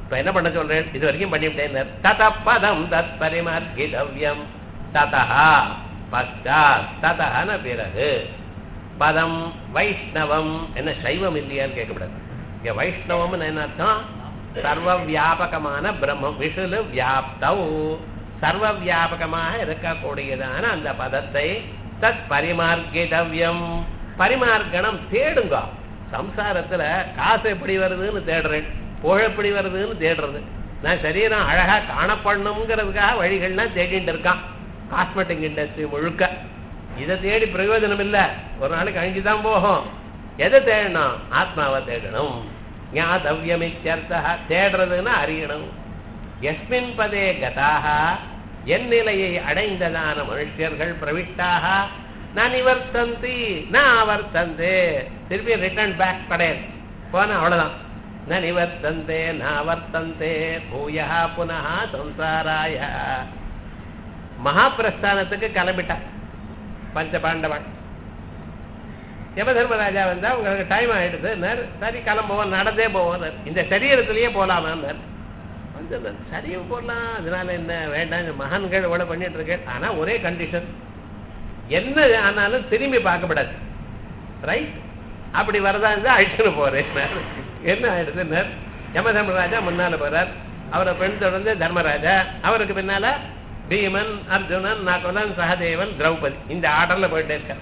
இப்ப என்ன பண்ண சொல்றேன் இது வரைக்கும் பண்ணிவிட்டேன் தத பதம் தத் பரிமார்கிதவ்யம் ததா பஷ்டாத் ததன பிறகு பதம் வைஷ்ணவம் என்ன சைவம் இல்லையான்னு கேட்கக்கூடாது இங்க வைஷ்ணவம்னு என்ன அர்த்தம் சர்வ வியாபகமான பிரம்மம் விஷுலு வியாப்தவ் சர்வ வியாபகமாக இருக்கக்கூடியதான அந்த பதத்தை தத் பரிமார்கிதவ்யம் பரிமார்க்கணம் தேடுங்க சம்சாரத்துல காசு எப்படி வருதுன்னு தேடுறேன் புகழ் எப்படி வருதுன்னு தேடுறது நான் சரீரம் அழகா காணப்படணுங்கிறதுக்காக வழிகள்லாம் தேடிட்டு இருக்கான் காஸ்மெட்டிக் இண்டஸ்ட்ரி முழுக்க இதை தேடி பிரயோஜனம் இல்ல ஒரு நாளைக்கு அழிஞ்சு தான் போகும் எதை தேடணும் ஆத்மாவை தேடணும் ஞாதவியமித்யர்த்தா தேடுறதுன்னா அறியணும் எஸ்மின் பதே கதாக என் நிலையை அடைந்ததான மனுஷர்கள் பிரவிட்டாக நான் நிவர்த்தந்தி நான் ஆவர்த்தந்தே திருப்பி ரிட்டர்ன் பேக் கிடையாது போன அவ்வளவுதான் ந நிவர்த்தந்தே நாவர்த்தந்தே பூயா புனः சம்சாராய மகாபிரஸ்தானத்துக்கு கிளம்பிட்டான் பஞ்ச பாண்டவன் யம தர்மராஜா வந்தா உங்களுக்கு டைம் ஆயிடுது சரி கிளம்புவோம் நடந்தே போவோம் இந்த சரீரத்திலேயே போலாமான்னார் வந்து சரியும் போடலாம் அதனால என்ன வேண்டாம் மகான்கள் இவ்வளவு பண்ணிட்டு இருக்கேன் ஆனா ஒரே கண்டிஷன் என்ன ஆனாலும் திரும்பி பார்க்கப்படாது ரைட் அப்படி வரதா இருந்தா அழிச்சுன்னு போறேன் என்ன ஆயிடுது யம தர்மராஜா முன்னால போறார் அவரை பெண் தொடர்ந்து தர்மராஜா அவருக்கு பின்னால பீமன் அர்ஜுனன் நகுலன் சகதேவன் திரௌபதி இந்த ஆர்டர்ல போயிட்டே இருக்கார்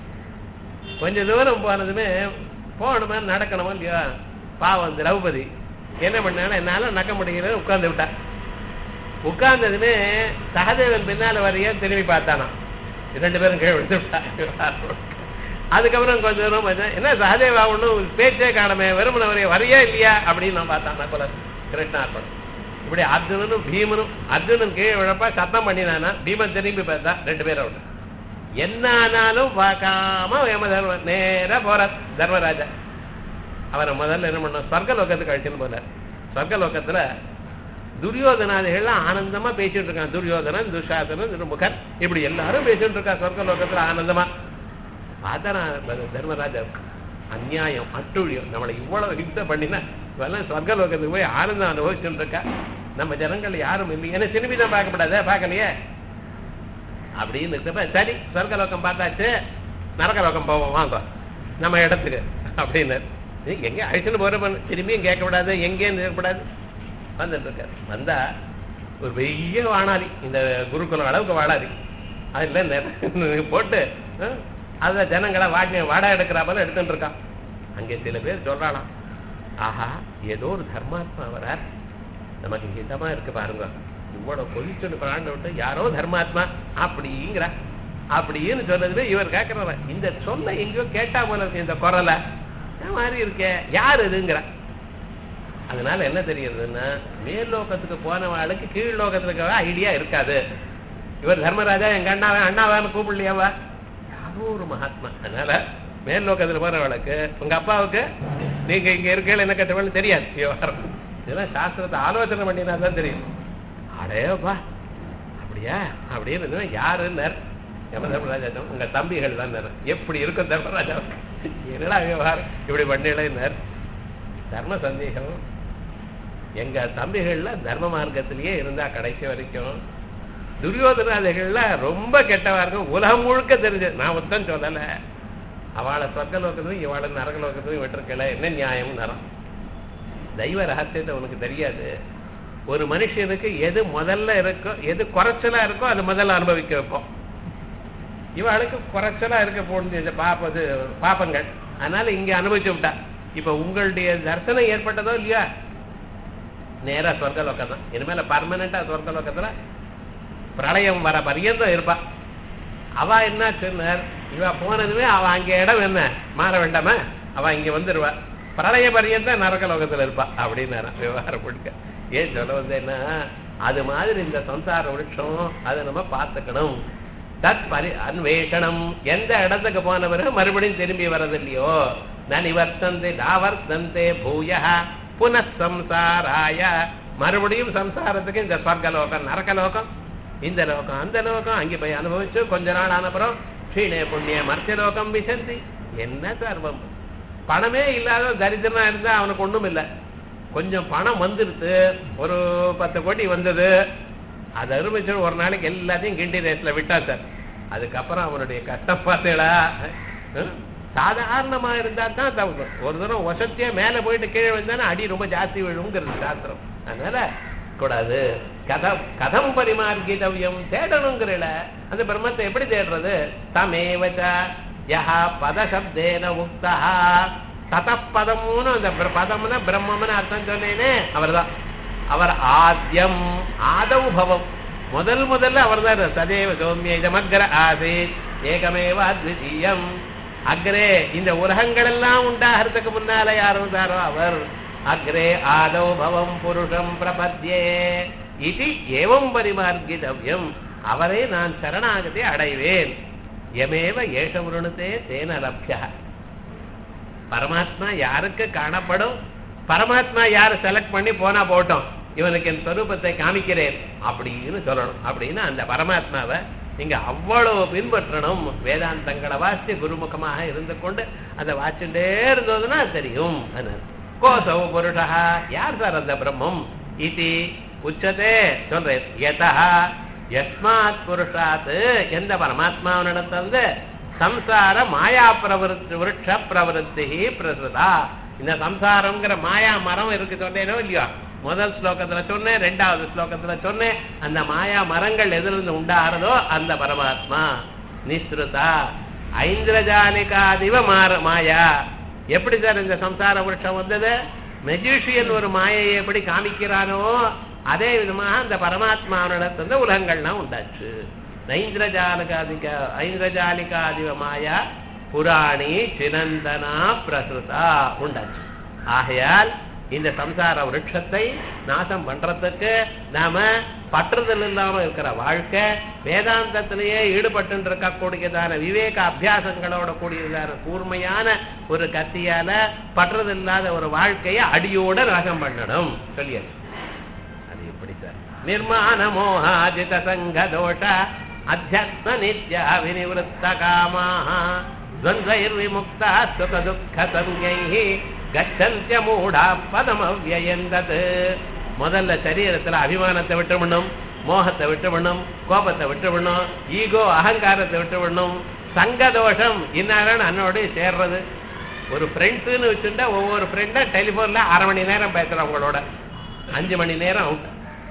கொஞ்ச தூரம் போனதுமே போகணுமா நடக்கணுமா இல்லையா பாவம் திரௌபதி என்ன பண்ணாலும் என்னால நடக்க முடியல உட்கார்ந்து விட்டா உட்கார்ந்ததுமே சகதேவன் பின்னால வரைய திரும்பி பார்த்தானா ரெண்டு பேரும் கீழே விழுந்து விட்டா அதுக்கப்புறம் கொஞ்ச தூரம் பார்த்தேன், என்ன சகதேவா ஒன்றும் பேச்சே காணமே வெறுமன வரைய வரையா இல்லையா அப்படின்னு நான் பார்த்தான் நகுலன் கிருஷ்ணார்பணம் இப்படி அர்ஜுனனும் பீமனும் அர்ஜுனன் கீழே விழப்பா சத்தம் பண்ணினானா பீமன் திரும்பி பார்த்தா ரெண்டு பேரும் அவுட் என்ன ஆனாலும் பார்க்காம யம தர்ம நேரா போறார் தர்மராஜா அவரை முதல்ல என்ன பண்ண சொர்க்க லோகத்துக்கு அழிச்சுன்னு போனார் சொர்க்க லோகத்துல துரியோதனாதிகள்லாம் ஆனந்தமா பேசிட்டு இருக்கான் துரியோதனன் துஷாசனன் திருமுகன் இப்படி எல்லாரும் பேசிட்டு இருக்கா சொர்க்க லோகத்துல ஆனந்தமா பார்த்தா தர்மராஜா அநியாயம் அட்டுழியம் நம்மளை இவ்வளவு ஹிம்சை பண்ணினா இவெல்லாம் சொர்க்க லோகத்துக்கு போய் ஆனந்தம் அனுபவிச்சுட்டு இருக்கா நம்ம ஜனங்கள் யாரும் இல்லை ஏன்னா திரும்பி தான் பார்க்கப்படாதே பார்க்கலையே அப்படின்னு இருக்கப்ப சரி சொர்க்கலோகம் பார்த்தாச்சு நரகலோகம் போவோம் வாங்க நம்ம இடத்துக்கு அப்படின்னு நீங்க எங்க அழிச்சுன்னு போற திரும்பியும் கேட்கக்கூடாது எங்கேயும் இருக்கக்கூடாது வந்துட்டு இருக்காரு வந்தா ஒரு பெரிய வாணாதி இந்த குருகுலம் அளவுக்கு வாழாதி அதுல நெ- போட்டு அஹ், அத ஜனங்களை வாடி வாடகை எடுக்கிற போல எடுத்துட்டு இருக்கான் அங்கே சில பேர் சொல்றாளாம் ஆஹா ஏதோ ஒரு தர்மாத்மா வரார் நமக்கு ஹிதமா இருக்கு பாருங்க இவ்வளவு பொசிஷன் பிராண்ட விட்டு யாரோ தர்மாத்மா அப்படிங்கிற அப்படின்னு சொன்னதுமே இவர் கேட்கிறார இந்த சொல்ல எங்கேயோ கேட்டா போல இருக்கு இந்த குரலை இந்த மாதிரி இருக்கே யார் இதுங்கிற அதனால என்ன தெரியுதுன்னா மேல் லோகத்துக்கு போனவாளுக்கு கீழ் லோகத்துல இருக்க ஐடியா இருக்காது இவர் தர்மராஜா எங்க அண்ணாவை அண்ணாவான்னு கூப்பிடலையாவா யாரோ ஒரு மகாத்மா அதனால மேல் லோகத்துல போறவளுக்கு உங்க அப்பாவுக்கு நீங்க இங்க இருக்கல என்ன கட்டவள் தெரியாது விவகாரம் இதெல்லாம் சாஸ்திரத்தை ஆலோசனை பண்ணினா தான் தெரியும் அடேப்பா அப்படியா அப்படின்னு இருந்தா யாருன்னார் யம தர்மராஜா சொன்னார், உங்க தம்பிகள் தான் எப்படி இருக்கும் தர்மராஜா என்னடா விவகாரம் இப்படி பண்ணலைன்னார் தர்ம சந்தேகம் எங்க தம்பிகள்ல தர்ம மார்க்கத்திலேயே இருந்தா கடைசி வரைக்கும் துரியோதனாதிகள்ல ரொம்ப கெட்டவா இருக்கும் உலகம் முழுக்க தெரிஞ்சு நான் ஒத்தம் சொல்லல அவளை சொர்க்க லோகத்தையும் இவாளை நரக லோகத்தையும் விட்டுருக்கல என்ன நியாயம் நரம் தெய்வ ரகசியத்தை உனக்கு தெரியாது ஒரு மனுஷனுக்கு எது முதல்ல இருக்கோ எது குறைச்சலா இருக்கோ அது முதல்ல அனுபவிக்க வைப்போம் இவளுக்கு குறைச்சலா இருக்க போனது இந்த பாப்பது பாப்பங்கள் அதனால இங்க அனுபவிச்சு விட்டா இப்ப உங்களுடைய தரிசனம் ஏற்பட்டதோ இல்லையா நேரா சொர்க்க லோக்கம் தான் இனிமேல பர்மனண்டா சொர்க்க லோகத்துல பிரளயம் வர பரியந்தம் இருப்பா அவ என்ன சொன்னார் இவ போனதுமே அவ அங்க இடம் என்ன மாற வேண்டாமா அவ இங்க வந்துருவா பிரளய பரியந்தம் நரக லோகத்துல இருப்பா அப்படின்னு விவகாரம் கொடுக்க ஏன் சொல்ல வந்தேன்னா அது மாதிரி இந்த சம்சார விருட்சம் அதை நம்ம பார்த்துக்கணும் தத் பரி அன்வேஷணம் எந்த இடத்துக்கு போன பிறகு மறுபடியும் திரும்பி வர்றது இல்லையோ ந நிவர்த்தந்தே நாவர்த்தந்தே பூய புனசம்சாராய மறுபடியும் சம்சாரத்துக்கு இந்த ஸ்வர்கலோகம் நரகலோகம் இந்த லோகம் அந்த லோகம் அங்கே போய் அனுபவிச்சு கொஞ்ச நாள் ஆனப்புறம் க்ஷீணே புண்ணிய மர்த்தியலோகம் விசந்தி என்ன சர்வம் பணமே இல்லாத தரித்திரனா இருந்தா அவனுக்கு ஒண்ணும் இல்லை கொஞ்சம் பணம் வந்துடுது ஒரு பத்து கோடி வந்தது அதை அருமிச்சு ஒரு நாளைக்கு எல்லாத்தையும் கிண்டி ரேஸ்ல விட்டா சார் அதுக்கப்புறம் அவனுடைய கஷ்டம் பார்த்தீங்களா ஹம்? சாதாரணமா இருந்தா தான் தப்பு ஒரு தடவை வசத்தியா மேல போயிட்டு கீழே விழுந்தானே அடி ரொம்ப ஜாஸ்தி விழுங்கிறது சாஸ்திரம் அதனால கூடாது கதம் கதம் பரிமார்கிதவ்யம் தேடணுங்கிறல அந்த பிரம்மத்தை எப்படி தேடுறது தமேவச்ச யஹா பதசப்தேன உக்தா ததப்பதம்னு அந்த பிர- பதம்னா பிரம்மம்னு அர்த்தம் சொன்னேனே அவர்தான் அவர் ஆத்யம் ஆதவ் பவம் முதல் முதல்ல அவர் தான் சதேவ சௌமிய இதமக்ர ஆசீத் ஏகமேவ அத்விதீயம் அக்ரே இந்த உலகங்கள் எல்லாம் உண்டாகிறதுக்கு முன்னால யார் இருந்தாரோ அவர் அக்ரே ஆதவ் பவம் புருஷம் பிரபத்யே இது ஏவம் பரிமார்கிதவ்யம் அவரை நான் சரணாகதி அடைவேன் எமேவ ஏஷ விருணுதே தேன லப்யா பரமாத்மா யாருக்கு காணப்படும் பரமாத்மா யார் செலக்ட் பண்ணி போனா போட்டோம் இவனுக்கு என் சொரூபத்தை காமிக்கிறேன் அப்படின்னு சொல்லணும் அப்படின்னு அந்த பரமாத்மாவை நீங்க அவ்வளவு பின்பற்றணும் வேதாந்தங்களை வாசித்து குருமுகமாக இருந்து கொண்டு அதை வாசிச்சுட்டே இருந்ததுன்னா தெரியும் அதனால கோசவ புருஷா யார் சார் அந்த பிரம்மம் இது உச்சதே சொல்றேன் யதா யஸ்மாத் புருஷாத் எந்த பரமாத்மாவனிடத்திலிருந்து சம்சார மாயா பிரவருத்தி விருட்ச பிரவருத்தி பிரசுதா இந்த சம்சாரம்ங்கிற மாயா மரம் இருக்கு சொன்னேனோ இல்லையோ முதல் ஸ்லோகத்துல சொன்னேன் ரெண்டாவது ஸ்லோகத்துல சொன்னேன் அந்த மாயா மரங்கள் எதிலிருந்து உண்டாகிறதோ அந்த பரமாத்மா நிஸ்ருதா ஐந்திரஜாலிகாதிவ மாற மாயா எப்படி சார் இந்த சம்சார விருட்சம் வந்தது மெஜிஷியன் ஒரு மாயையை எப்படி காமிக்கிறானோ அதே விதமாக அந்த பரமாத்மாவினிடத்திலிருந்து உலகங்கள்லாம் உண்டாச்சு ஐந்திரஜாலிகாதிக ஐந்திரஜாலிகாதிவ மாயா புராணி சினந்தனா பிரசுதா உண்டாச்சு ஆகையால் இந்த சம்சார விருட்சத்தை நாசம் பண்றதுக்கு நாம பற்றுதல் இல்லாம இருக்கிற வாழ்க்கை வேதாந்தத்திலேயே ஈடுபட்டு இருக்கக்கூடியதான விவேக அபியாசங்களோட கூடியதான கூர்மையான ஒரு கத்தியால பற்றுதல் இல்லாத ஒரு வாழ்க்கையை அடியோட நாசம் பண்ணணும் சொல்லியாச்சு அது எப்படி சார் நிர்மாண மோகாஜித சங்க தோஷ அத்தியாத்ம நித்யா வினிவృత్త காமாக துவந்தைர்விமுக்தா சுக துக்க சங்கைஹி கச்சந்திய மூடா பதமவ்யயந்தது முதல்ல சரீரத்துல அபிமானத்தை விட்டுவிடணும் மோகத்தை விட்டுவிடணும் கோபத்தை விட்டுவிடணும் ஈகோ அகங்காரத்தை விட்டுவிடணும் சங்க தோஷம் இன்னாரன் அன்னோடு சேர்றது ஒரு ஃப்ரெண்ட்ஸுன்னு வச்சுட்டா ஒவ்வொரு ஃப்ரெண்டா டெலிஃபோன்ல அரை மணி நேரம் பேசுறேன் உங்களோட அஞ்சு மணி நேரம் அவுட்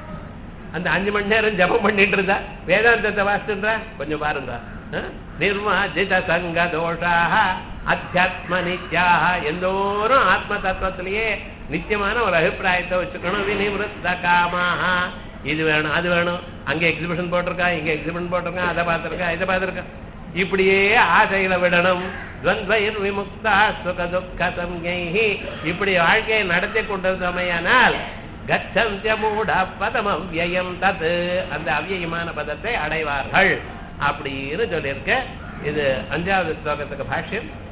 அந்த அஞ்சு மணி நேரம் ஜபம் பண்ணிட்டு இருந்தா வேதாந்தத்தை வாசிச்சுன்றா கொஞ்சம் பாருங்க அஹ்? நிர்மாஜித சங்க தோஷாக அத்தியாத்ம நித்யாக எல்லோரும் ஆத்ம தத்துவத்திலேயே நித்தியமான ஒரு அபிப்பிராயத்தை வச்சுக்கணும் வினிவృత్త காமாக இது வேணும் அது வேணும் அங்க எக்ஸிபிஷன் போட்டிருக்கா இங்க எக்ஸிபிஷன் போட்டிருக்கா அதை பார்த்திருக்கா இதை பார்த்திருக்கா இப்படியே ஆசைகளை விடணும் துவந்த்வயிர் விமுக்தா சுக துக்க சம்ஞைஹி இப்படி வாழ்க்கையை நடத்தி கொண்டிருந்தமையானால் கச்சந்திய மூட பதம் அவ்யயம் தத் அந்த அவ்யயமான பதத்தை அடைவார்கள் அப்படின்னு சொல்லியிருக்க இது அஞ்சாவது ஸ்லோகத்துக்கு பாஷ்யம்